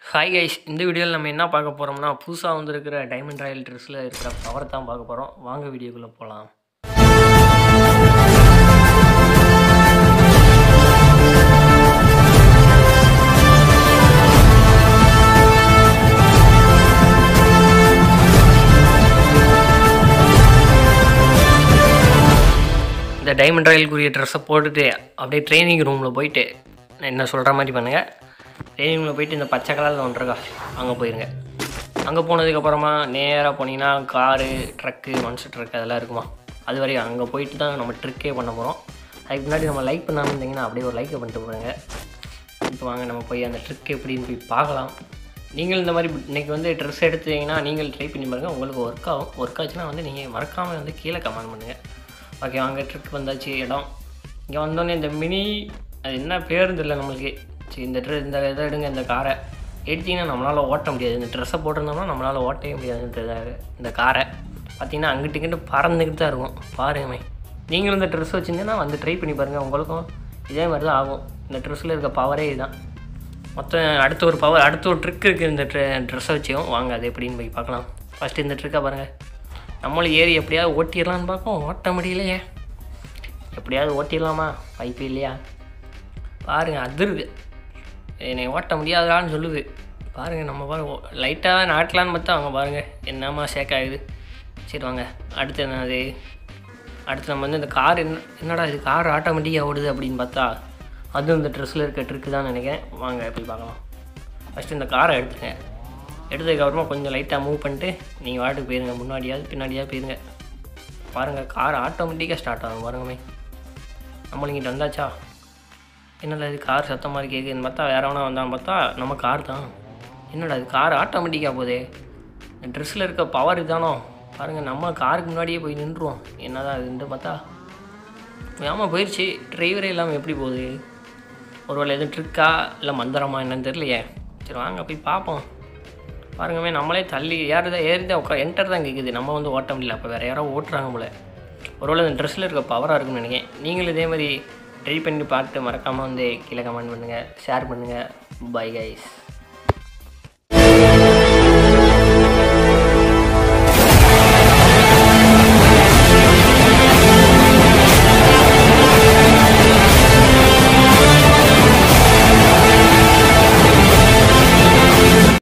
hi guys இந்த வீடியோவில் நம்ம என்ன பார்க்க போகிறோம்னா புதுசாக வந்திருக்கிற டைமண்ட் ராயல் ட்ரெஸ்ஸில் இருக்கிற பவர் தான் பார்க்க போகிறோம் வாங்க வீடியோக்குள்ளே போகலாம் இந்த டைமண்ட் ராயலுக்குரிய ட்ரெஸ்ஸை போட்டுட்டு அப்படியே ட்ரைனிங் ரூமில் போயிட்டு நான் என்ன சொல்கிற மாதிரி பண்ணுங்கள் ட்ரைனிங் ரூமில் போயிட்டு இந்த பச்சை கலரில் ஒன்று இருக்கா அங்கே போயிருங்க அங்கே போனதுக்கப்புறமா நேராக போனீங்கன்னா காரு ட்ரக்கு மனுஷ ட்ரக் அதெல்லாம் இருக்குமா அது வரையும் அங்கே போயிட்டு தான் நம்ம ட்ரிக்கே பண்ண போகிறோம் அதுக்கு முன்னாடி நம்ம லைக் பண்ணாமல் இருந்தீங்கன்னா அப்படியே ஒரு லைக்கை பண்ணிட்டு போடுங்க இப்போ வாங்க நம்ம போய் அந்த ட்ரிக் எப்படின்னு போய் பார்க்கலாம் நீங்கள் இந்த மாதிரி இன்றைக்கி வந்து ட்ரெஸ் எடுத்தீங்கன்னா நீங்கள் ட்ரை பண்ணி பாருங்கள் உங்களுக்கு ஒர்க் ஆகும் ஒர்க் ஆச்சுன்னா வந்து நீங்கள் மறக்காமல் வந்து கீழே கமெண்ட் பண்ணுங்கள் ஓகே வாங்க ட்ரிக் வந்தாச்சு இடம் இங்கே வந்தோடனே இந்த மினி அது என்ன பேருந்து இல்லை நம்மளுக்கு சரி இந்த ட்ரெஸ் இந்த இதை எடுங்க இந்த காரை எடுத்திங்கன்னா நம்மளால் ஓட்ட முடியாது இந்த ட்ரெஸ்ஸை போட்டிருந்தோம்னா நம்மளால் ஓட்டவே முடியாது இந்த இதை- இந்த காரை பார்த்தீங்கன்னா அங்கிட்டு இங்கிட்டு பறந்துக்கிட்டு தான் இருக்கும் பாருங்கமே நீங்களும் இந்த ட்ரெஸ் வச்சுருந்தீங்கன்னா வந்து ட்ரை பண்ணி பாருங்கள் உங்களுக்கும் இதே மாதிரி தான் ஆகும் இந்த ட்ரெஸ்ஸில் இருக்க பவரே இதுதான் மொத்தம் அடுத்த ஒரு பவர் அடுத்த ஒரு ட்ரிக் இருக்குது இந்த ட்ரெ ட்ரெஸ்ஸை வச்சும் வாங்க அது எப்படின்னு போய் பார்க்கலாம் ஃபஸ்ட்டு இந்த ட்ரிக்கை பாருங்கள் நம்மளும் ஏறி எப்படியாவது ஓட்டிடலான்னு பார்ப்போம் ஓட்ட முடியலையே எப்படியாவது ஓட்டிடலாமா வாய்ப்பு இல்லையா பாருங்கள் அதிருது என்னை ஓட்ட முடியாதான்னு சொல்லுது பாருங்கள் நம்ம பாருங்க லைட்டாக நாட்டலான்னு பார்த்தா அவங்க பாருங்கள் என்னம்மா ஷேக் ஆகுது சரி வாங்க அடுத்து என்னது அடுத்து நம்ம வந்து இந்த கார் என்ன என்னடா இது கார் ஆட்டோமேட்டிக்காக ஓடுது அப்படின்னு பார்த்தா அதுவும் இந்த ட்ரெஸ்ஸில் இருக்க ட்ரிக்கு தான் நினைக்கிறேன் வாங்க போய் பார்க்கலாம் ஃபஸ்ட்டு இந்த காரை எடுத்துங்க எடுத்ததுக்கப்புறமா கொஞ்சம் லைட்டாக மூவ் பண்ணிட்டு நீங்கள் வாட்டுக்கு போயிருங்க முன்னாடியாவது பின்னாடியாவது போயிருங்க பாருங்கள் கார் ஆட்டோமேட்டிக்காக ஸ்டார்ட் ஆகும் பாருங்கமே நம்மளுக்கு இங்கிட்ட வந்தாச்சா என்னடா இது கார் சத்தம் மாதிரி கேட்குதுன்னு பார்த்தா வேற எவனா வந்தான்னு பார்த்தா நம்ம கார் தான் என்னடா இது கார் ஆட்டோமேட்டிக்காக போதே இந்த ட்ரெஸ்ஸில் இருக்க பவர் இதானோ பாருங்கள் நம்ம காருக்கு முன்னாடியே போய் நின்றுவோம் என்னதான் இதுன்ட்டு பார்த்தா ஆமாம் போயிடுச்சு டிரைவரே இல்லாமல் எப்படி போகுது ஒருவேளை எதுவும் ட்ரிக்கா இல்லை மந்திரமா என்னன்னு தெரியலையே சரி வாங்க போய் பார்ப்போம் பாருங்கமே நம்மளே தள்ளி யார் தான் ஏறி தான் உட்கா என்டர் தான் கேட்குது நம்ம வந்து ஓட்ட முடியல அப்போ வேறு யாரோ ஓட்டுறாங்க போல ஒருவேளை இந்த ட்ரெஸ்ஸில் இருக்க பவராக இருக்குன்னு நினைக்கிறேன் நீங்களும் இதே மாதிரி ட்ரை பண்ணி பார்த்து மறக்காமல் வந்து கீழே கமெண்ட் பண்ணுங்கள் ஷேர் பண்ணுங்கள் பை கைஸ்